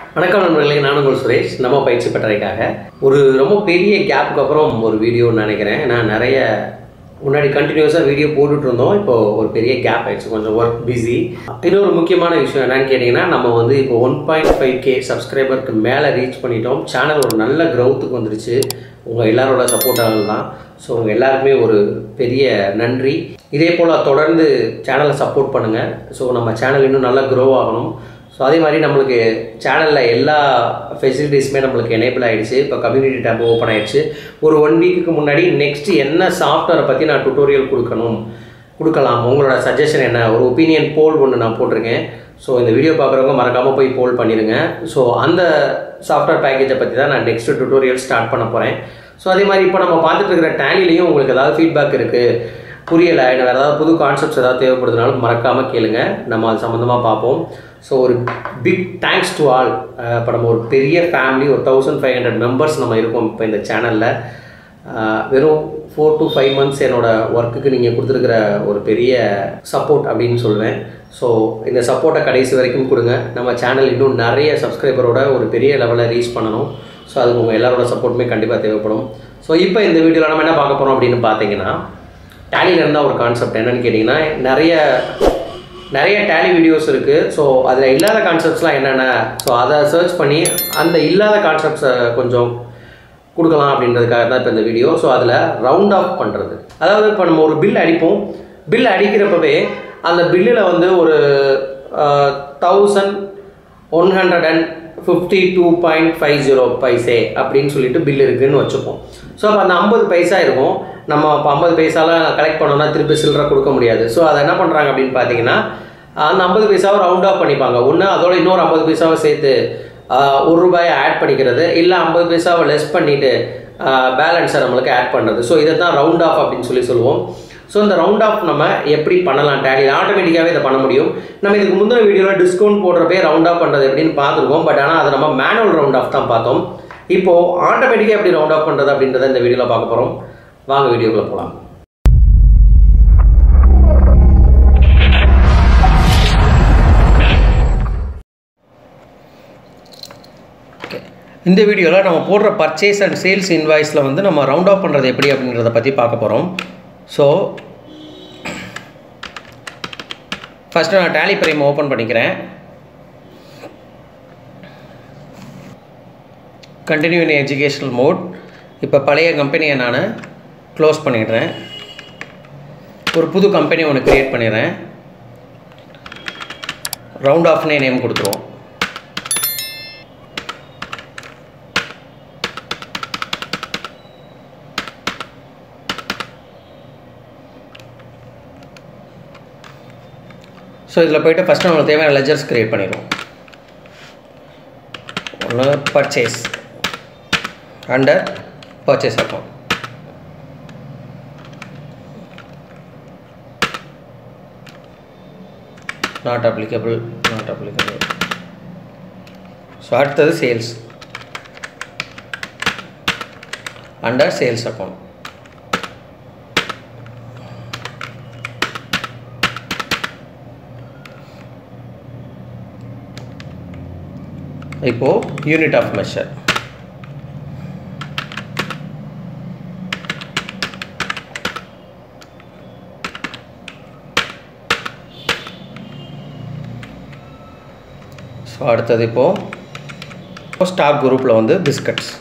வணக்கம் நண்பர்களே நான் உங்கள் சுரேஷ் நம்ம பயிற்சி பட்டறைக்காக ஒரு ரொம்ப பெரிய கேப்புக்கு அப்புறம் ஒரு வீடியோன்னு நினைக்கிறேன் நான் நிறைய முன்னாடி கண்டினியூஸாக வீடியோ போட்டுட்டு இருந்தோம் இப்போ ஒரு பெரிய கேப் ஆயிடுச்சு கொஞ்சம் ஒர்க் பிஸி இன்னொரு முக்கியமான விஷயம் என்னன்னு கேட்டிங்கன்னா நம்ம வந்து இப்போ ஒன் பாயிண்ட் ஃபைவ் கே சப்ஸ்கிரைபருக்கு மேலே ரீச் பண்ணிட்டோம் சேனல் ஒரு நல்ல க்ரௌத்துக்கு வந்துருச்சு உங்கள் எல்லாரோட சப்போர்ட்டாக தான் ஸோ உங்கள் எல்லாருக்குமே ஒரு பெரிய நன்றி இதே போல் தொடர்ந்து சேனலை சப்போர்ட் பண்ணுங்கள் ஸோ நம்ம சேனல் இன்னும் நல்லா க்ரோ ஆகணும் ஸோ அதே மாதிரி நம்மளுக்கு சேனலில் எல்லா ஃபெசிலிட்டிஸுமே நம்மளுக்கு எனேபிள் ஆகிடுச்சு இப்போ கம்யூனிட்டி டேப் ஓப்பன் ஆயிடுச்சு ஒரு ஒன் வீக்குக்கு முன்னாடி நெக்ஸ்ட் என்ன சாஃப்ட்வேரை பற்றி நான் டுட்டோரியல் கொடுக்கணும் கொடுக்கலாம் உங்களோட சஜஷன் என்ன ஒரு ஒப்பீனியன் போல் ஒன்று நான் போட்டிருக்கேன் ஸோ இந்த வீடியோ பார்க்குறவங்க மறக்காமல் போய் போல் பண்ணிடுங்க ஸோ அந்த சாஃப்ட்வேர் பேக்கேஜை பற்றி தான் நான் நெக்ஸ்ட் டுட்டோரியல் ஸ்டார்ட் பண்ண போகிறேன் ஸோ அதே மாதிரி இப்போ நம்ம பார்த்துட்டு இருக்கிற டேலிலையும் உங்களுக்கு ஏதாவது ஃபீட்பேக் இருக்குது புரியலை இல்லை வேறு ஏதாவது புது கான்செப்ட்ஸ் ஏதாவது தேவைப்படுதுனாலும் மறக்காமல் கேளுங்க நம்ம அது சம்மந்தமாக பார்ப்போம் ஸோ ஒரு பிக் தேங்க்ஸ் டு ஆல் இப்போ நம்ம ஒரு பெரிய ஃபேமிலி ஒரு தௌசண்ட் ஃபைவ் ஹண்ட்ரட் மெம்பர்ஸ் நம்ம இருக்கோம் இப்போ இந்த சேனலில் வெறும் ஃபோர் டு ஃபைவ் மந்த்ஸ் என்னோடய ஒர்க்குக்கு நீங்கள் கொடுத்துருக்கிற ஒரு பெரிய சப்போர்ட் அப்படின்னு சொல்லுவேன் ஸோ இந்த சப்போர்ட்டை கடைசி வரைக்கும் கொடுங்க நம்ம சேனல் இன்னும் நிறைய சப்ஸ்கிரைபரோட ஒரு பெரிய லெவலில் ரீச் பண்ணணும் ஸோ அதுக்கு உங்கள் எல்லாரோட சப்போர்ட்டுமே கண்டிப்பாக தேவைப்படும் ஸோ இப்போ இந்த வீடியோவில் நம்ம என்ன பார்க்க போகிறோம் அப்படின்னு பார்த்தீங்கன்னா டேலியில் இருந்தால் ஒரு கான்செப்ட் என்னன்னு கேட்டிங்கன்னா நிறைய நிறைய டேலி வீடியோஸ் இருக்குது ஸோ அதில் இல்லாத கான்செப்ட்ஸ்லாம் என்னென்ன ஸோ அதை சர்ச் பண்ணி அந்த இல்லாத கான்செப்ட்ஸை கொஞ்சம் கொடுக்கலாம் அப்படின்றதுக்காக தான் இப்போ இந்த வீடியோ ஸோ அதில் ரவுண்ட் ஆஃப் பண்ணுறது அதாவது இப்போ நம்ம ஒரு பில் அடிப்போம் பில் அடிக்கிறப்பவே அந்த பில்லில் வந்து ஒரு thousand one hundred and fifty two point five zero paise அப்படின்னு சொல்லிட்டு பில் இருக்குதுன்னு வச்சுப்போம் ஸோ அப்போ அந்த ஐம்பது பைசா இருக்கும் நம்ம இப்போ ஐம்பது பைசாலாம் கலெக்ட் பண்ணோம்னா திருப்பி சில்லறை கொடுக்க முடியாது ஸோ அதை என்ன பண்ணுறாங்க அப்படின்னு பார்த்தீங்கன்னா அந்த ஐம்பது பைசாவை ரவுண்ட் ஆஃப் பண்ணிப்பாங்க ஒன்று அதோட இன்னொரு ஐம்பது பைசாவை சேர்த்து ஒரு ரூபாயை ஆட் பண்ணிக்கிறது இல்லை ஐம்பது பைசாவை லெஸ் பண்ணிவிட்டு பேலன்ஸை நம்மளுக்கு ஆட் பண்ணுறது ஸோ இதை தான் ரவுண்ட் ஆஃப் அப்படின்னு சொல்லி சொல்லுவோம் ஸோ இந்த ரவுண்ட் ஆஃப் நம்ம எப்படி பண்ணலாம் டேலியில் ஆட்டோமேட்டிக்காகவே இதை பண்ண முடியும் நம்ம இதுக்கு முந்தின வீடியோவில் டிஸ்கவுண்ட் போடுறப்பே ரவுண்ட் ஆஃப் பண்ணுறது எப்படின்னு பார்த்துருக்கோம் பட் ஆனால் அதை நம்ம மேனுவல் ரவுண்ட் ஆஃப் தான் பார்த்தோம் இப்போது ஆட்டோமேட்டிக்காக எப்படி ரவுண்ட் ஆஃப் பண்ணுறது அப்படின்றத இந்த வீடியோவில் பார்க்க போகிறோம் வாங்க வீடியோக்குள்ளே போகலாம் இந்த வீடியோவில் நம்ம போடுற பர்ச்சேஸ் அண்ட் சேல்ஸ் இன்வாய்ஸில் வந்து நம்ம ரவுண்ட் ஆஃப் பண்ணுறது எப்படி அப்படின்றத பற்றி பார்க்க போகிறோம் ஸோ ஃபஸ்ட்டு நான் டேலி பிரைம் ஓப்பன் பண்ணிக்கிறேன் கண்டினியூ இன் எஜுகேஷனல் மோட் இப்போ பழைய கம்பெனியை நான் க்ளோஸ் பண்ணிடுறேன் ஒரு புது கம்பெனி ஒன்று க்ரியேட் பண்ணிடுறேன் ரவுண்ட் ஆஃப்னே நேம் கொடுத்துருவோம் ஸோ இதில் போய்ட்டு ஃபஸ்ட்டு நம்மளுக்கு தேவையான லெஜர்ஸ் க்ரியேட் பண்ணிடுவோம் ஒன்று purchase under purchase account not applicable not applicable so அடுத்தது சேல்ஸ் அண்டர் சேல்ஸ் அக்கௌண்ட் இப்போது யூனிட் ஆஃப் மெஷர் ஸோ அடுத்தது இப்போது ஸ்டாக் குரூப்பில் வந்து பிஸ்கட்ஸ்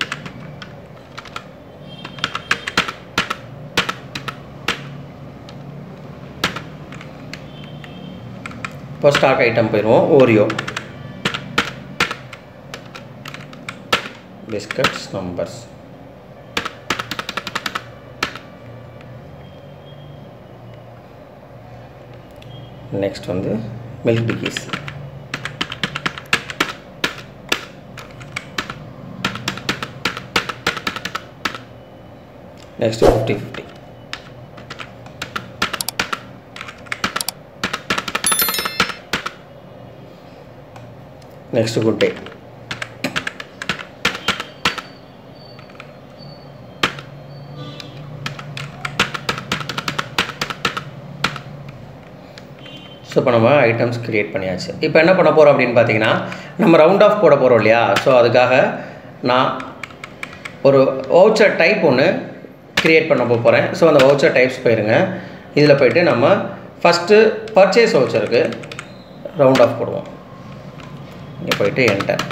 இப்போ ஸ்டாக் ஐட்டம் போயிடுவோம் ஓரியோ biscuits numbers நெக்ஸ்ட் வந்து milk Bikis next fifty fifty next good day so இப்போ நம்ம ஐட்டம்ஸ் க்ரியேட் பண்ணியாச்சு இப்போ என்ன பண்ண போகிறோம் அப்படின்னு பார்த்தீங்கன்னா நம்ம ரவுண்ட் ஆஃப் போட போகிறோம் இல்லையா ஸோ அதுக்காக நான் ஒரு வவுச்சர் டைப் ஒன்று க்ரியேட் பண்ண போகிறேன் ஸோ அந்த வவுச்சர் டைப்ஸ் போயிருங்க இதில் போயிட்டு நம்ம ஃபஸ்ட்டு பர்ச்சேஸ் வவுச்சருக்கு ரவுண்ட் ஆஃப் போடுவோம் இங்கே போயிட்டு என்டர்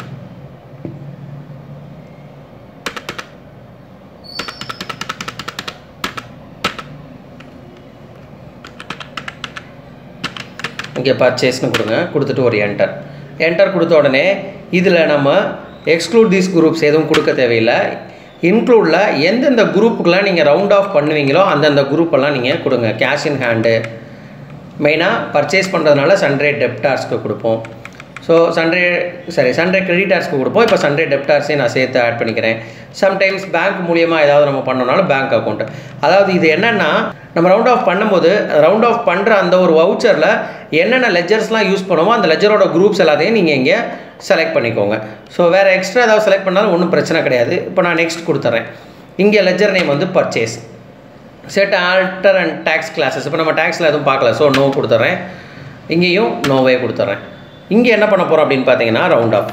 இங்கே பர்ச்சேஸ்னு கொடுங்க கொடுத்துட்டு ஒரு என்டர் என்டர் கொடுத்த உடனே இதில் நம்ம எக்ஸ்க்ளூட் தீஸ் குரூப்ஸ் எதுவும் கொடுக்க தேவையில்லை இன்க்ளூடில் எந்தெந்த குரூப்புக்கெலாம் நீங்கள் ரவுண்ட் ஆஃப் பண்ணுவீங்களோ அந்தந்த குரூப்பெல்லாம் நீங்கள் கொடுங்க கேஷ் இன் ஹேண்டு மெயினாக பர்ச்சேஸ் பண்ணுறதுனால சன்ரே டெப்டார்ஸ்க்கு கொடுப்போம் ஸோ சன்ரே சரி சன்ரே கிரெடிட்டார்ஸ்க்கு கொடுப்போம் இப்போ சன்ரே டெப்டார்ஸையும் நான் சேர்த்து ஆட் பண்ணிக்கிறேன் சம்டைம்ஸ் பேங்க் மூலியமாக ஏதாவது நம்ம பண்ணோம்னாலும் பேங்க் அக்கௌண்ட் அதாவது இது என்னென்னா நம்ம ரவுண்ட் ஆஃப் பண்ணும்போது ரவுண்ட் ஆஃப் பண்ணுற அந்த ஒரு வவுச்சரில் என்னென்ன லெஜர்ஸ்லாம் யூஸ் பண்ணுவோமோ அந்த லெஜரோட குரூப்ஸ் எல்லாத்தையும் நீங்கள் இங்கே செலக்ட் பண்ணிக்கோங்க ஸோ வேறு எக்ஸ்ட்ரா ஏதாவது செலக்ட் பண்ணாலும் ஒன்றும் பிரச்சனை கிடையாது இப்போ நான் நெக்ஸ்ட் கொடுத்துட்றேன் இங்கே லெஜர் நேம் வந்து purchase set alter and tax classes இப்போ நம்ம டேக்ஸில் எதுவும் பார்க்கல ஸோ நோ கொடுத்துட்றேன் இங்கேயும் நோவே கொடுத்துட்றேன் இங்கே என்ன பண்ண போகிறோம் அப்படின்னு பார்த்தீங்கன்னா ரவுண்ட் ஆஃப்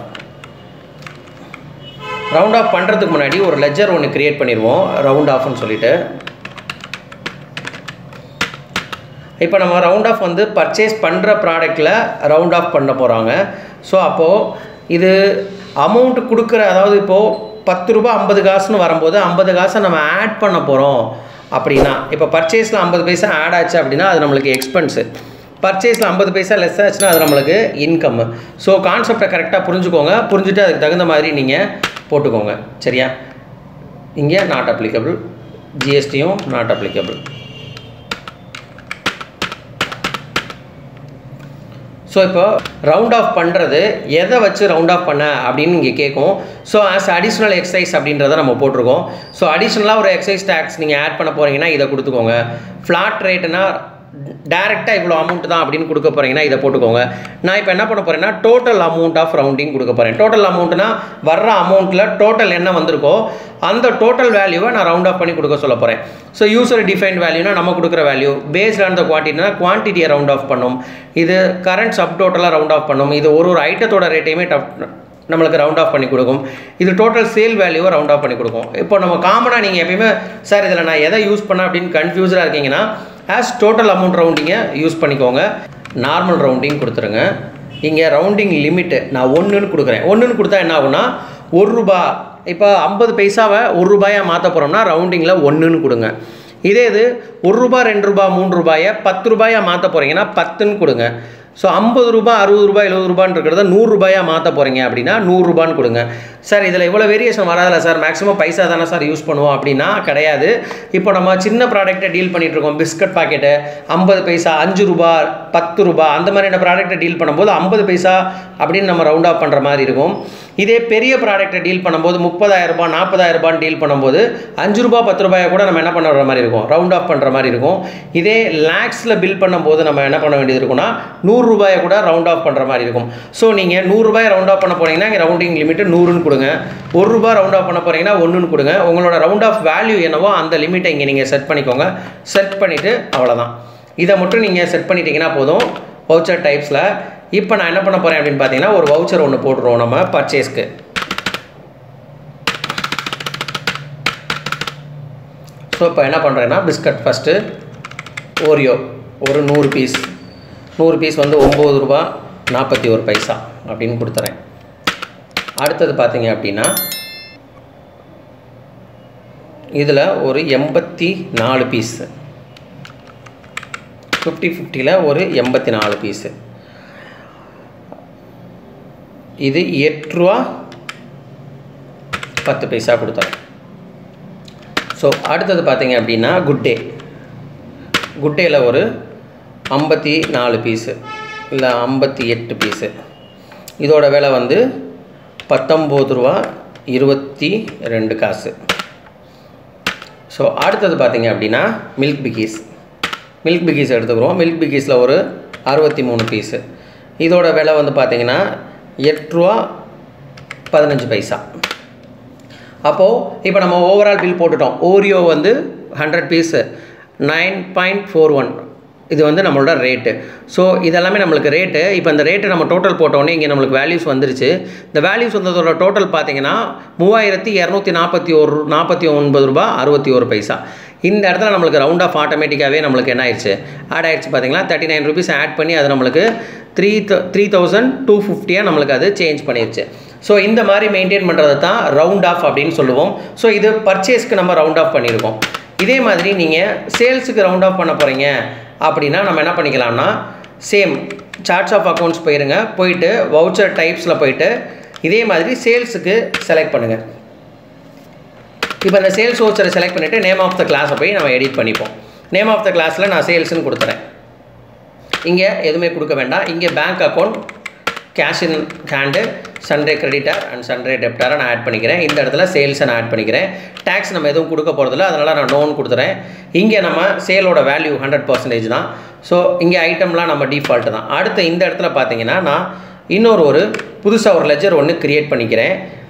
ரவுண்ட் ஆஃப் பண்ணுறதுக்கு முன்னாடி ஒரு லெஜர் ஒன்று க்ரியேட் பண்ணிடுவோம் ரவுண்ட் ஆஃப்னு சொல்லிட்டு இப்போ நம்ம ரவுண்ட் ஆஃப் வந்து பர்ச்சேஸ் பண்ணுற ப்ராடக்டில் ரவுண்ட் ஆஃப் பண்ண போகிறாங்க ஸோ அப்போது இது அமௌண்ட் கொடுக்குற அதாவது இப்போது பத்து ரூபா ஐம்பது காசுன்னு வரும்போது ஐம்பது காசை நம்ம ஆட் பண்ண போகிறோம் அப்படின்னா இப்போ பர்ச்சேஸில் ஐம்பது பைசா ஆட் ஆச்சு அப்படின்னா அது நம்மளுக்கு எக்ஸ்பென்ஸு பர்ச்சேஸில் ஐம்பது பைசா லெஸ் ஆச்சுன்னா அது நம்மளுக்கு இன்கம் ஸோ கான்செப்டை கரெக்டாக புரிஞ்சுக்கோங்க புரிஞ்சுட்டு அதுக்கு தகுந்த மாதிரி நீங்கள் போட்டுக்கோங்க சரியா இங்கே நாட் அப்ளிகபிள் ஜிஎஸ்டியும் நாட் அப்ளிகபிள் ஸோ இப்போ ரவுண்ட் ஆஃப் பண்ணுறது எதை வச்சு ரவுண்ட் ஆஃப் பண்ண அப்படின்னு இங்கே கேட்கும் ஸோ ஆஸ் அடிஷ்னல் எக்ஸசைஸ் அப்படின்றத நம்ம போட்டிருக்கோம் ஸோ அடிஷ்னலாக ஒரு எக்ஸசைஸ் டேக்ஸ் நீங்கள் ஆட் பண்ண போகிறீங்கன்னா இதை கொடுத்துக்கோங்க ஃப்ளாட் ரேட்டுனா டேரெக்டாக இவ்வளோ அமௌண்ட் தான் அப்படின்னு கொடுக்க போகிறீங்கன்னா இதை போட்டுக்கோங்க நான் இப்போ என்ன பண்ண போகிறேன்னா டோட்டல் அமௌண்ட் ஆஃப் ரவுண்டிங் கொடுக்க போகிறேன் டோட்டல் அமௌண்ட்னா வர்ற அமௌண்ட்டில் டோட்டல் என்ன வந்திருக்கோ அந்த டோட்டல் வேல்யூவை நான் ரவுண்ட் ஆஃப் பண்ணி கொடுக்க சொல்ல போகிறேன் ஸோ யூசர் டிஃபைன் வேல்யூனா நம்ம கொடுக்குற வேல்யூ பேஸ்ட் ஆன் த குவான்டிட்டினா குவான்டிட்டியை ரவுண்ட் ஆஃப் பண்ணும் இது கரண்ட் சப் டோட்டலாக ரவுண்ட் ஆஃப் பண்ணும் இது ஒரு ஒரு ஐட்டத்தோட ரேட்டையுமே டப் நம்மளுக்கு ரவுண்ட் ஆஃப் பண்ணி கொடுக்கும் இது டோட்டல் சேல் வேல்யூவை ரவுண்ட் ஆஃப் பண்ணி கொடுக்கும் இப்போ நம்ம காமனாக நீங்கள் எப்பயுமே சார் இதில் நான் எதை யூஸ் பண்ண அப்படின்னு கன்ஃபியூஸாக இருக்கீங்கன்னா ஆஸ் டோட்டல் அமௌண்ட் ரவுண்டிங்கை யூஸ் பண்ணிக்கோங்க நார்மல் ரவுண்டிங் கொடுத்துருங்க இங்கே ரவுண்டிங் லிமிட்டு நான் ஒன்றுன்னு கொடுக்குறேன் ஒன்றுன்னு கொடுத்தா என்ன ஆகும்னா ஒரு ரூபா இப்போ ஐம்பது பைசாவை ஒரு ரூபாயாக மாற்ற போகிறோம்னா ரவுண்டிங்கில் ஒன்றுன்னு கொடுங்க இதே இது ஒரு ரூபா ரெண்டு ரூபா மூணு ரூபாயை பத்து ரூபாயாக மாற்ற போகிறீங்கன்னா பத்துன்னு கொடுங்க ஸோ ஐம்பது ரூபா அறுபது ரூபாய் எழுபது ரூபான்னு இருக்கிறத நூறுரூபாயாக மாற்ற போகிறீங்க அப்படின்னா நூறுரூபான்னு கொடுங்க சார் இதில் இவ்வளோ வேரியேஷன் வராதில்ல சார் மேக்ஸிமம் பைசா தானே சார் யூஸ் பண்ணுவோம் அப்படின்னா கிடையாது இப்போ நம்ம சின்ன ப்ராடக்ட்டை டீல் பண்ணிகிட்டு இருக்கோம் பிஸ்கட் பாக்கெட்டு ஐம்பது பைசா அஞ்சு ரூபா பத்து ரூபா அந்த மாதிரியான ப்ராடக்ட்டை டீல் பண்ணும்போது ஐம்பது பைசா அப்படின்னு நம்ம ரவுண்ட் ஆஃப் பண்ணுற மாதிரி இருக்கும் இதே பெரிய ப்ராடக்ட்டை டீல் பண்ணும்போது முப்பதாயிரம் ரூபாய் நாற்பதாயிரம் ரூபான்னு டீல் பண்ணும்போது அஞ்சு ரூபா பத்து ரூபாயை கூட நம்ம என்ன பண்ணுற மாதிரி இருக்கும் ரவுண்ட் ஆஃப் பண்ணுற மாதிரி இருக்கும் இதே லேக்ஸில் பில் பண்ணும்போது நம்ம என்ன பண்ண வேண்டியது இருக்கும்னா நூறுரூபாயை கூட ரவுண்ட் ஆஃப் பண்ணுற மாதிரி இருக்கும் ஸோ நீங்கள் நூறுரூபாய் ரவுண்ட் ஆஃப் பண்ண போகிறீங்கன்னா இங்கே ரவுண்டிங் லிமிட்டு நூறுன்னு கொடுங்க ஒரு ரூபா ரவுண்ட் ஆஃப் பண்ண போகிறீங்கன்னா ஒன்றுன்னு கொடுங்க உங்களோட ரவுண்ட் ஆஃப் வேல்யூ என்னவோ அந்த லிமிட்டை இங்கே நீங்கள் செட் பண்ணிக்கோங்க செட் பண்ணிவிட்டு அவ்வளோதான் இதை மட்டும் நீங்கள் செட் பண்ணிட்டீங்கன்னா போதும் வவுச்சர் டைப்ஸில் இப்போ நான் என்ன பண்ண போகிறேன் அப்படின்னு பார்த்தீங்கன்னா ஒரு வவுச்சர் ஒன்று போட்டுருவோம் நம்ம பர்ச்சேஸ்க்கு ஸோ இப்போ என்ன பண்ணுறேன்னா பிஸ்கட் ஃபஸ்ட்டு ஓரியோ ஒரு நூறு பீஸ் நூறு பீஸ் வந்து ஒம்பது ரூபா நாற்பத்தி ஒரு பைசா அப்படின்னு கொடுத்துறேன் அடுத்தது பார்த்தீங்க அப்படின்னா இதில் ஒரு எண்பத்தி நாலு பீஸு ஃபிஃப்டி ஃபிஃப்டியில் ஒரு எண்பத்தி நாலு பீஸு இது எட்டு ரூபா பத்து பைசா கொடுத்தோம் ஸோ அடுத்தது பார்த்தீங்க அப்படின்னா குட் டே குட் டேயில் ஒரு ஐம்பத்தி நாலு பீஸு இல்லை ஐம்பத்தி எட்டு பீஸு இதோட விலை வந்து பத்தொம்போது ரூபா இருபத்தி ரெண்டு காசு ஸோ அடுத்தது பார்த்தீங்க அப்படின்னா மில்க் பிக்கீஸ் மில்க் பிக்கீஸ் எடுத்துக்கிறோம் மில்க் பிக்கீஸில் ஒரு அறுபத்தி மூணு பீஸு இதோட விலை வந்து பார்த்தீங்கன்னா எட்ரூவா பதினஞ்சு பைசா அப்போது இப்போ நம்ம ஓவரால் பில் போட்டுட்டோம் ஓரியோ வந்து hundred piece nine point four one இது வந்து நம்மளோட ரேட்டு ஸோ இதெல்லாமே நம்மளுக்கு ரேட்டு இப்போ இந்த ரேட்டு நம்ம டோட்டல் போட்டோடனே இங்கே நம்மளுக்கு வேல்யூஸ் வந்துருச்சு இந்த வேல்யூஸ் வந்ததோட டோட்டல் பார்த்தீங்கன்னா மூவாயிரத்தி இரநூத்தி நாற்பத்தி ஒரு நாற்பத்தி ஒன்பது ரூபா அறுபத்தி ஒரு பைசா இந்த இடத்துல நம்மளுக்கு ரவுண்ட் ஆஃப் ஆட்டோமேட்டிக்காகவே நம்மளுக்கு என்ன ஆயிடுச்சு ஆட் ஆயிடுச்சு பார்த்தீங்களா தேர்ட்டி நைன் ருபீஸ் ஆட் பண்ணி அது நம்மளுக்கு த்ரீ த்ரீ தௌசண்ட் டூ ஃபிஃப்டியாக நம்மளுக்கு அது சேஞ்ச் பண்ணிடுச்சு ஸோ இந்த மாதிரி மெயின்டைன் பண்ணுறது தான் ரவுண்ட் ஆஃப் அப்படின்னு சொல்லுவோம் ஸோ இது பர்ச்சேஸ்க்கு நம்ம ரவுண்ட் ஆஃப் பண்ணியிருக்கோம் இதே மாதிரி நீங்கள் சேல்ஸுக்கு ரவுண்ட் ஆஃப் பண்ண போகிறீங்க அப்படின்னா நம்ம என்ன பண்ணிக்கலாம்னா சேம் சார்ட்ஸ் ஆஃப் அக்கௌண்ட்ஸ் போயிருங்க போயிட்டு வவுச்சர் டைப்ஸில் போயிட்டு இதே மாதிரி சேல்ஸுக்கு செலக்ட் பண்ணுங்கள் இப்போ இந்த சேல்ஸ் வவுச்சரை செலக்ட் பண்ணிவிட்டு நேம் ஆஃப் த கிளாஸை போய் நம்ம எடிட் பண்ணிப்போம் நேம் ஆஃப் த கிளாஸில் நான் சேல்ஸ்னு கொடுத்துறேன் இங்கே எதுவுமே கொடுக்க வேண்டாம் இங்கே bank account cash in hand sundry creditor and sundry டெப்டாரை நான் ஆட் பண்ணிக்கிறேன் இந்த இடத்துல சேல்ஸை நான் ஆட் பண்ணிக்கிறேன் டேக்ஸ் நம்ம எதுவும் கொடுக்க போகிறதில்ல அதனால் நான் நோன் கொடுத்துறேன் இங்கே நம்ம சேலோட வேல்யூ ஹண்ட்ரட் பர்சன்டேஜ் தான் ஸோ இங்கே ஐட்டம்லாம் நம்ம டிஃபால்ட்டு தான் அடுத்து இந்த இடத்துல பார்த்தீங்கன்னா நான் இன்னொரு ஒரு புதுசாக ஒரு லெஜர் ஒன்று க்ரியேட் பண்ணிக்கிறேன்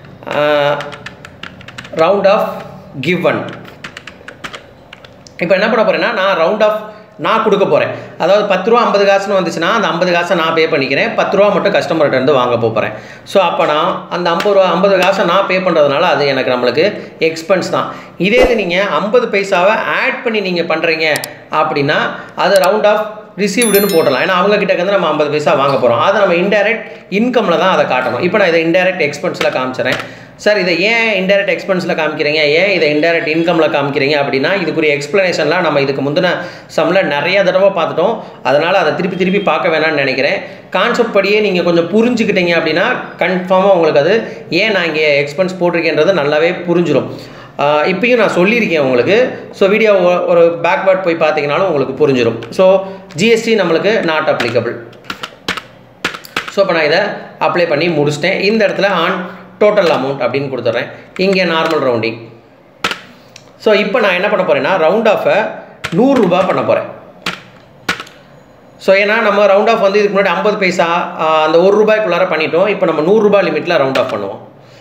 ரவுண்ட் ஆஃப் கிவன் இப்போ என்ன பண்ண போகிறேன்னா நான் ரவுண்ட் ஆஃப் நான் கொடுக்க போகிறேன் அதாவது பத்து ரூபா ஐம்பது காசுன்னு வந்துச்சுன்னா அந்த ஐம்பது காசை நான் பே பண்ணிக்கிறேன் பத்து ரூபா மட்டும் கஸ்டமர்கிட்ட இருந்து வாங்க போகிறேன் ஸோ அப்போ நான் அந்த ஐம்பது ரூபா ஐம்பது காசை நான் பே பண்ணுறதுனால அது எனக்கு நம்மளுக்கு எக்ஸ்பென்ஸ் தான் இதே இது நீங்கள் ஐம்பது பைசாவை ஆட் பண்ணி நீங்கள் பண்ணுறீங்க அப்படின்னா அது ரவுண்ட் ஆஃப் ரிசீவ்டுன்னு போட்டலாம் ஏன்னா அவங்க கிட்ட வந்து நம்ம ஐம்பது பைசா வாங்க போகிறோம் அதை நம்ம இன்டைரக்ட் இன்கமில் தான் அதை காட்டணும் இப்போ நான் இதை இன்டைரக்ட் எக்ஸ்பென்ஸில் காமிச்சிறேன் சார் இதை ஏன் இன்டைரக்ட் எக்ஸ்பென்ஸில் காமிக்கிறீங்க ஏன் இதை இன்டைரக்ட் இன்கமில் காமிக்கிறீங்க அப்படின்னா இதுக்குரிய எக்ஸ்ப்ளனேஷன்லாம் நம்ம இதுக்கு முந்தின சம்மில் நிறைய தடவை பார்த்துட்டோம் அதனால் அதை திருப்பி திருப்பி பார்க்க வேணாம்னு நினைக்கிறேன் கான்செப்ட் படியே நீங்கள் கொஞ்சம் புரிஞ்சுக்கிட்டீங்க அப்படின்னா கன்ஃபார்மாக உங்களுக்கு அது ஏன் நான் இங்கே எக்ஸ்பென்ஸ் போட்டிருக்கேன்றது நல்லாவே புரிஞ்சிடும் இப்பயும் நான் சொல்லியிருக்கேன் உங்களுக்கு ஸோ வீடியோ ஒரு பேக்வேர்ட் போய் பார்த்தீங்கனாலும் உங்களுக்கு புரிஞ்சிடும் ஸோ ஜிஎஸ்டி நம்மளுக்கு நாட் அப்ளிகபிள் ஸோ இப்போ நான் இதை அப்ளை பண்ணி முடிச்சிட்டேன் இந்த இடத்துல ஆன் டோட்டல் அமௌண்ட் அப்படின்னு கொடுத்துட்றேன் இங்கே நார்மல் ரவுண்டிங் ஸோ இப்போ நான் என்ன பண்ண போகிறேன்னா ரவுண்ட் ஆஃபை நூறுரூபா பண்ண போகிறேன் ஸோ ஏன்னா நம்ம ரவுண்ட் ஆஃப் வந்து இதுக்கு முன்னாடி ஐம்பது பைசா அந்த ஒரு ரூபாய்க்குள்ளார பண்ணிட்டோம் இப்போ நம்ம நூறுரூபா லிமிட்டில் ரவுண்ட் ஆஃப் பண்ணுவோம்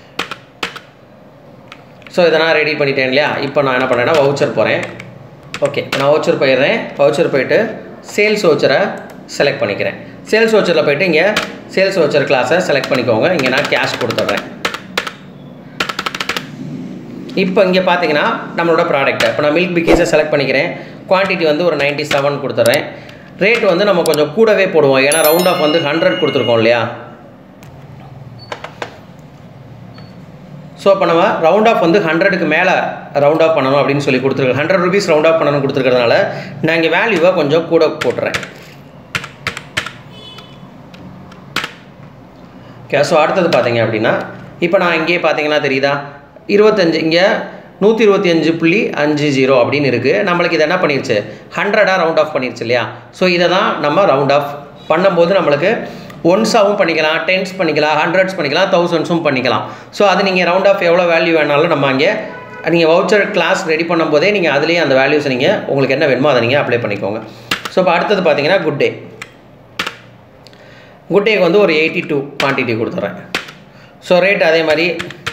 ஸோ இதை நான் ரெடி பண்ணிட்டேன் இல்லையா இப்போ நான் என்ன பண்ணேன்னா வவுச்சர் போகிறேன் ஓகே நான் வவுச்சர் போயிடுறேன் வவுச்சர் போயிட்டு சேல்ஸ் வவுச்சரை செலக்ட் பண்ணிக்கிறேன் சேல்ஸ் வவுச்சரில் போயிட்டு இங்கே சேல்ஸ் வவுச்சர் கிளாஸை செலக்ட் பண்ணிக்கோங்க இங்கே நான் கேஷ் கொடுத்துட்றேன் இப்போ இங்கே பார்த்தீங்கன்னா நம்மளோட ப்ராடக்ட்டை இப்போ நான் மில்க் பிக்கீஸை செலக்ட் பண்ணிக்கிறேன் குவான்டிட்டி வந்து ஒரு நைன்ட்டி செவன் கொடுத்துட்றேன் ரேட் வந்து நம்ம கொஞ்சம் கூடவே போடுவோம் ஏன்னா ரவுண்ட் ஆஃப் வந்து ஹண்ட்ரட் கொடுத்துருக்கோம் இல்லையா ஸோ இப்போ நம்ம ரவுண்ட் ஆஃப் வந்து ஹண்ட்ரடுக்கு மேலே ரவுண்ட் ஆஃப் பண்ணணும் அப்படின்னு சொல்லி கொடுத்துருக்கேன் ஹண்ட்ரட் ருபீஸ் ரவுண்ட் ஆஃப் பண்ணணும் கொடுத்துருக்கறதுனால நான் இங்கே வேல்யூவை கொஞ்சம் கூட போட்டுறேன் ஓகே ஸோ அடுத்தது பார்த்தீங்க அப்படின்னா இப்போ நான் இங்கேயே பார்த்தீங்கன்னா தெரியுதா இருபத்தஞ்சு இங்கே நூற்றி இருபத்தி அஞ்சு புள்ளி அஞ்சு ஜீரோ அப்படின்னு இருக்குது நம்மளுக்கு இது என்ன பண்ணிருச்சு ஹண்ட்ரடாக ரவுண்ட் ஆஃப் பண்ணிருச்சு இல்லையா ஸோ இதை தான் நம்ம ரவுண்ட் ஆஃப் பண்ணும்போது நம்மளுக்கு ஒன்ஸாகவும் பண்ணிக்கலாம் டென்ஸ் பண்ணிக்கலாம் ஹண்ட்ரட்ஸ் பண்ணிக்கலாம் தௌசண்ட்ஸும் பண்ணிக்கலாம் ஸோ அது நீங்கள் ரவுண்ட் ஆஃப் எவ்வளோ வேல்யூ வேணாலும் நம்ம அங்கே நீங்கள் வவுச்சர் கிளாஸ் ரெடி பண்ணும்போதே நீங்கள் அதுலேயே அந்த வேல்யூஸ் நீங்கள் உங்களுக்கு என்ன வேணுமோ அதை நீங்கள் அப்ளை பண்ணிக்கோங்க ஸோ இப்போ அடுத்தது பார்த்தீங்கன்னா குட் டே குட் டேக்கு வந்து ஒரு எயிட்டி டூ குவான்டிட்டி கொடுத்துட்றேன் ஸோ ரேட் அதே மாதிரி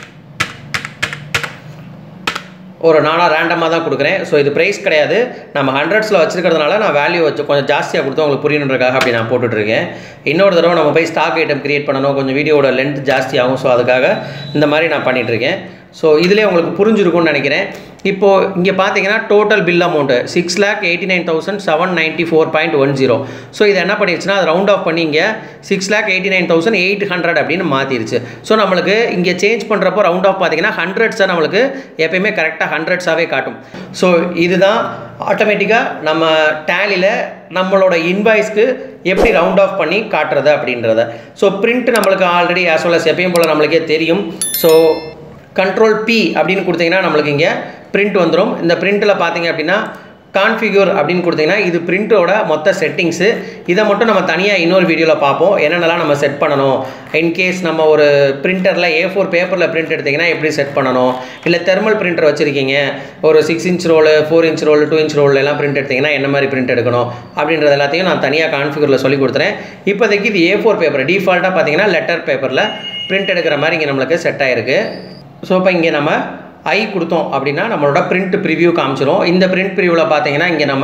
ஒரு நானாக ரேண்டமாக தான் கொடுக்குறேன் ஸோ இது ப்ரைஸ் கிடையாது நம்ம ஹண்ட்ரட்ஸில் வச்சிருக்கிறதுனால நான் வேல்யூ வச்சு கொஞ்சம் ஜாஸ்தியாக கொடுத்து உங்களுக்கு புரியணுன்றக்காக அப்படி நான் போட்டுட்ருக்கேன் இன்னொரு தடவை நம்ம போய் ஸ்டாக் ஐட்டம் க்ரியேட் பண்ணணும் கொஞ்சம் வீடியோட லென்த் ஜாஸ்தியாகும் ஸோ அதுக்காக இந்த மாதிரி நான் பண்ணிகிட்ருக்கேன் ஸோ இதிலே உங்களுக்கு புரிஞ்சிருக்கும்னு நினைக்கிறேன் இப்போது இங்கே பார்த்தீங்கன்னா total bill amount six lakh eighty nine thousand seven ninety four point one zero so இது என்ன பண்ணிருச்சுன்னா அது ரவுண்ட் ஆஃப் பண்ணி இங்கே six lakh eighty nine thousand eight hundred அப்படின்னு மாற்றிருச்சு ஸோ நம்மளுக்கு இங்கே சேஞ்ச் பண்ணுறப்போ ரவுண்ட் ஆஃப் பார்த்தீங்கன்னா ஹண்ட்ரட்ஸை நம்மளுக்கு எப்பயுமே கரெக்டாக ஹண்ட்ரட்ஸாகவே காட்டும் ஸோ இதுதான் ஆட்டோமேட்டிக்காக நம்ம டேலியில் நம்மளோட இன்வாய்ஸ்க்கு எப்படி ரவுண்ட் ஆஃப் பண்ணி காட்டுறது அப்படின்றத ஸோ பிரிண்ட் நம்மளுக்கு ஆல்ரெடி ஆஸ் வெல் அஸ் எப்பயும் போல் நம்மளுக்கே தெரியும் ஸோ கண்ட்ரோல் பி அப்படின்னு கொடுத்தீங்கன்னா நம்மளுக்கு இங்கே பிரிண்ட் வந்துடும் இந்த பிரிண்ட்டில் பார்த்தீங்க அப்படின்னா கான்ஃபிகர் அப்படின்னு கொடுத்தீங்கன்னா இது பிரிண்ட்டோட மொத்த செட்டிங்ஸு இதை மட்டும் நம்ம தனியாக இன்னொரு வீடியோவில் பார்ப்போம் என்னென்னலாம் நம்ம செட் பண்ணணும் இன்கேஸ் நம்ம ஒரு பிரிண்டரில் ஏ ஃபோர் பேப்பரில் பிரிண்ட் எடுத்திங்கன்னா எப்படி செட் பண்ணணும் இல்லை தெர்மல் பிரிண்டர் வச்சுருக்கீங்க ஒரு six inch roll four inch roll two inch roll எல்லாம் பிரிண்ட் எடுத்திங்கன்னா என்ன மாதிரி பிரிண்ட் எடுக்கணும் அப்படின்றது எல்லாத்தையும் நான் தனியாக கான்ஃபிகரில் சொல்லி கொடுத்துறேன் இப்போதைக்கு இது ஏ ஃபோர் பேப்பர் டிஃபால்ட்டாக பார்த்தீங்கன்னா லெட்டர் பேப்பரில் பிரிண்ட் எடுக்கிற மாதிரி இங்கே நம்மளுக்கு செட் ஆகிருக்கு ஸோ இப்போ இங்கே நம்ம ஐ கொடுத்தோம் அப்படின்னா நம்மளோட பிரிண்ட் ப்ரிவ்யூ காமிச்சிரும் இந்த பிரிண்ட் ப்ரிவ்யூவில் பார்த்தீங்கன்னா இங்கே நம்ம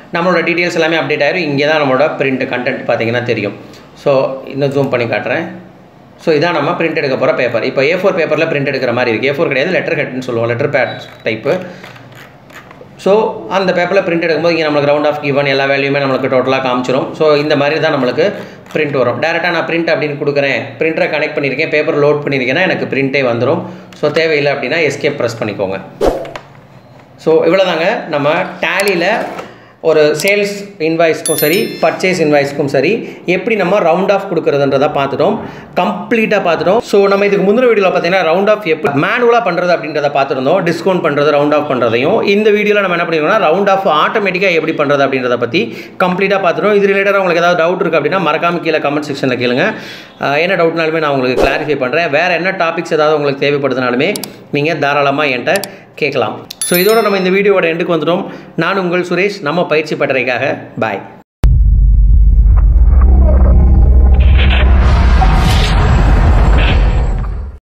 நம்மளோட டீட்டெயில்ஸ் எல்லாமே அப்டேட் ஆயிரும் இங்கே தான் நம்மளோட பிரிண்ட் கண்டென்ட் பார்த்தீங்கன்னா தெரியும் ஸோ இன்னும் ஜூம் பண்ணி காட்டுறேன் ஸோ இதான் நம்ம பிரிண்ட் எடுக்க போகிற பேப்பர் இப்போ ஏ ஃபோர் பேப்பரில் பிரிண்ட் எடுக்கிற மாதிரி இருக்குது ஏ ஃபோர் கிடையாது லெட்டர் ஹெட்னு சொல்லுவோம் லெட்டர் பேட் டைப்பு ஸோ அந்த பேப்பரில் பிரிண்ட் எடுக்கும்போது இங்கே நம்மளுக்கு ரவுண்ட் ஆஃப் கிவன் எல்லா வேல்யூமே நம்மளுக்கு டோட்டலாக காமிச்சிரும் ஸோ இந்த மாதிரி தான் நம்மளுக்கு பிரிண்ட் வரும் டேரெக்டாக நான் பிரிண்ட் அப்படின்னு கொடுக்குறேன் பிரிண்டரை கனெக்ட் பண்ணியிருக்கேன் பேப்பர் லோட் பண்ணியிருக்கேன்னா எனக்கு பிரிண்ட்டே வந்துடும் ஸோ தேவையில்லை அப்படின்னா எஸ்கேப் ப்ரெஸ் பண்ணிக்கோங்க ஸோ இவ்வளோதாங்க நம்ம டேலியில் ஒரு சேல்ஸ் இன்வாய்ஸ்க்கும் சரி பர்ச்சேஸ் இன்வாய்ஸ்க்கும் சரி எப்படி நம்ம ரவுண்ட் ஆஃப் கொடுக்குறதுன்றதை பார்த்துட்டோம் கம்ப்ளீட்டாக பார்த்துட்டோம் ஸோ நம்ம இதுக்கு முந்தின வீடியோவில் பார்த்தீங்கன்னா ரவுண்ட் ஆஃப் எப்படி மேனுவலாக பண்ணுறது அப்படின்றத பார்த்துருந்தோம் டிஸ்கவுண்ட் பண்ணுறது ரவுண்ட் ஆஃப் பண்ணுறதையும் இந்த வீடியோவில் நம்ம என்ன பண்ணிருக்கோம்னா ரவுண்ட் ஆஃப் ஆட்டோமேட்டிக்காக எப்படி பண்ணுறது அப்படின்றத பற்றி கம்ப்ளீட்டாக பார்த்துட்டோம் இது ரிலேட்டடாக உங்களுக்கு ஏதாவது டவுட் இருக்குது அப்படின்னா மறக்காம கீழே கமெண்ட் செக்ஷனில் கேளுங்க அஹ் என்ன டவுட்னாலுமே நான் உங்களுக்கு கிளாரிஃபை பண்ணுறேன் வேறு என்ன டாபிக்ஸ் ஏதாவது உங்களுக்கு தேவைப்படுதுனாலுமே நீங்கள் தாராளமாக என்கிட்ட கேட்கலாம் ஸோ இதோட நம்ம இந்த வீடியோவோட எண்டுக்கு வந்துட்டோம் நான் உங்கள் சுரேஷ் நம்ம பயிற்சி பட்டறைக்காக பாய்